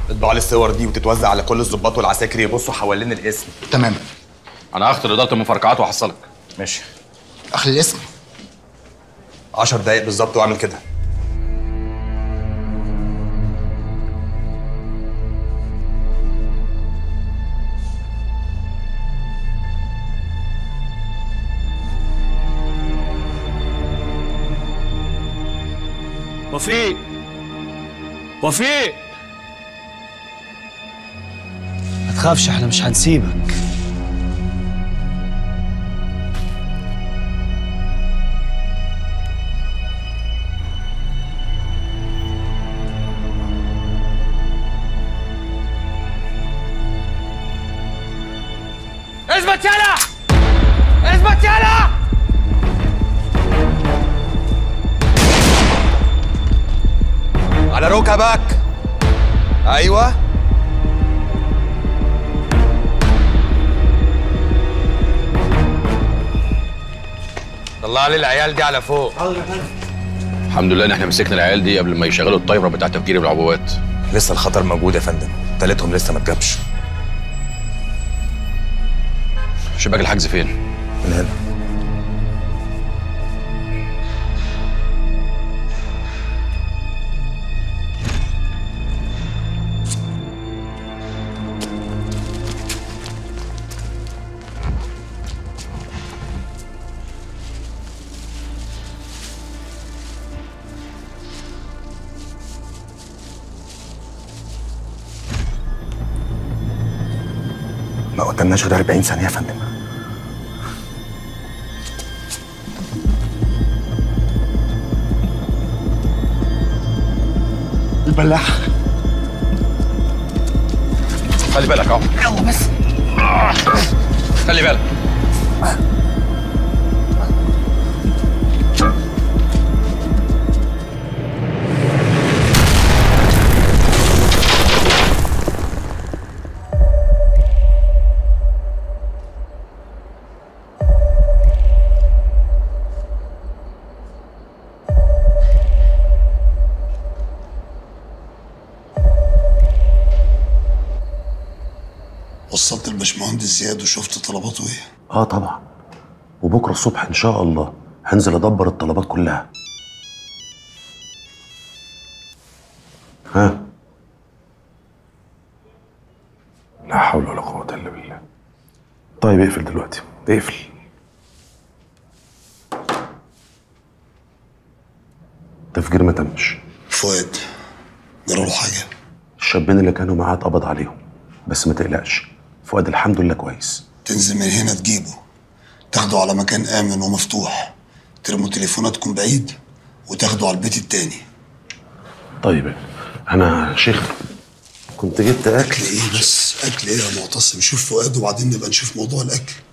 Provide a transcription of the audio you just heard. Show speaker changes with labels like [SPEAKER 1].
[SPEAKER 1] اطبع لي الصور دي وتتوزع على كل الظباط والعساكر يبصوا حوالين الاسم
[SPEAKER 2] تمام
[SPEAKER 3] انا هختار اداره المفرقعات واحصلك
[SPEAKER 1] ماشي
[SPEAKER 2] اخلي الاسم
[SPEAKER 1] 10 دقايق بالظبط واعمل كده
[SPEAKER 4] وفيق وفيق
[SPEAKER 5] ما تخافش احنا مش هنسيبك
[SPEAKER 4] اثبت يلا اثبت يلا
[SPEAKER 1] على ركبك ايوه طلع لي العيال دي على فوق
[SPEAKER 3] الحمد لله ان احنا مسكنا العيال دي قبل ما يشغلوا الطايره بتاع تفجير العبوات
[SPEAKER 1] لسه الخطر موجود يا فندم تالتهم لسه ما اتجابش
[SPEAKER 3] شباك الحجز فين
[SPEAKER 1] من هنا ما قدامناش غير 40 ثانية يا فندم
[SPEAKER 2] البلاح
[SPEAKER 3] خلي بالك اهو يلا بس خلي بالك
[SPEAKER 6] وصلت الباشمهندس زياد وشفت طلباته ايه
[SPEAKER 7] اه طبعا وبكره الصبح ان شاء الله هنزل ادبر الطلبات كلها ها لا حول ولا قوة الا بالله طيب اقفل دلوقتي اقفل تفجير ما تمش
[SPEAKER 6] فؤاد جرى له حاجه
[SPEAKER 7] الشابين اللي كانوا معاه اتقبض عليهم بس ما تقلقش فؤاد الحمد لله كويس
[SPEAKER 6] تنزل من هنا تجيبه تاخده على مكان امن ومفتوح ترموا تليفوناتكم بعيد وتاخده على البيت التاني
[SPEAKER 7] طيب انا يا شيخ كنت جبت اكل
[SPEAKER 6] اكل ايه بس اكل ايه يا معتصم شوف فؤاد وبعدين نبقى نشوف موضوع الاكل